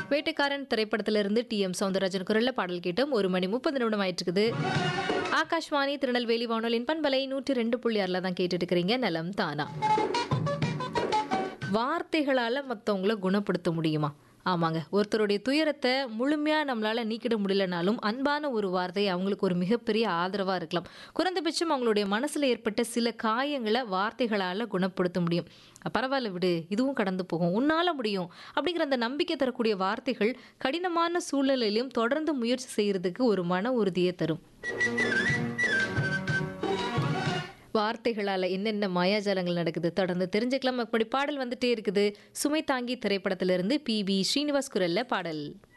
வேட்டைக்காரன் திரைப்படத்திலிருந்து D M Soundararajan குரல்ல பாடல் கேட்டோம் ஒரு மணி முப்பது நிமிடம் ஆயிட்டு இருக்குது ஆகாஷ்வாணி திருநெல்வேலி வானொலியின் பண்பலை நூற்றி ரெண்டு புள்ளி ஆறில் தான் கேட்டுட்டு இருக்கிறீங்க நலம் தானா வார்த்தைகளால் மற்றவங்கள குணப்படுத்த முடியுமா ஆமாங்க ஒருத்தருடைய துயரத்தை முழுமையாக நம்மளால் நீக்கிட முடியலனாலும் அன்பான ஒரு வார்த்தை அவங்களுக்கு ஒரு மிகப்பெரிய ஆதரவாக இருக்கலாம் குறைந்தபட்சம் அவங்களுடைய மனசில் ஏற்பட்ட சில காயங்களை வார்த்தைகளால் குணப்படுத்த முடியும் பரவாயில்ல விடு இதுவும் கடந்து போகும் உன்னால் முடியும் அப்படிங்கிற அந்த நம்பிக்கை தரக்கூடிய வார்த்தைகள் கடினமான சூழ்நிலையிலும் தொடர்ந்து முயற்சி செய்கிறதுக்கு ஒரு மன உறுதியை தரும் வார்த்தைகளால் என்னென்ன மாயாஜாலங்கள் நடக்குது தொடர்ந்து தெரிஞ்சுக்கலாம் அப்படி பாடல் வந்துட்டே இருக்குது சுமை தாங்கி திரைப்படத்திலிருந்து பி பி ஸ்ரீனிவாஸ் குரல்ல பாடல்